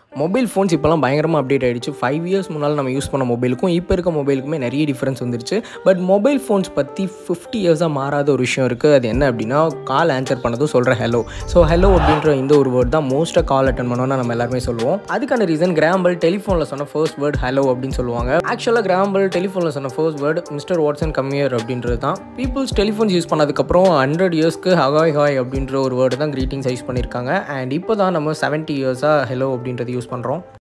mobile phones இப்போலாம் பயங்கரமாக update ஆகிடுச்சு ஃபைவ் இயர்ஸ் முன்னால் நம்ம யூஸ் பண்ண மொபைலுக்கும் இப்போ இருக்க மொபைலுக்குமே நிறைய டிஃப்ரென்ஸ் வந்துருச்சு பட் மொபைல் ஃபோன்ஸ் பற்றி ஃபிஃப்டி இயர்ஸாக மாறாத ஒரு விஷயம் இருக்குது அது என்ன அப்படின்னா கால் ஆன்சர் பண்ணதும் சொல்கிற ஹலோ ஸோ ஹலோ அப்படின்ற இந்த ஒரு வேர்ட் தான் மோஸ்ட்டாக கால் அட்டன் பண்ணோம்னு நம்ம எல்லாருமே சொல்லுவோம் அதுக்கான ரீசன் கிராம்பல் டெலிஃபோனில் சொன்ன ஃபர்ஸ்ட் வேர்ட் ஹலோ அப்படின்னு சொல்லுவாங்க ஆக்சுவலாக கிராம்பல் டெலிஃபோனில் சொன்ன first word Mister Watson come here அப்படின்றது தான் பீப்புள்ஸ் டெலிஃபோன்ஸ் யூஸ் பண்ணதுக்கப்புறம் ஹண்ட்ரட் இயர்ஸ்க்கு ஹகாய் ஹாய் அப்படின்ற ஒரு வேர்டு தான் க்ரீட்டிங்ஸ் யூஸ் பண்ணியிருக்காங்க அண்ட் இப்போ தான் நம்ம செவன்ட்டி இயர்ஸாக ஹலோ அப்படின்றது யூஸ் பண்ணுறோம்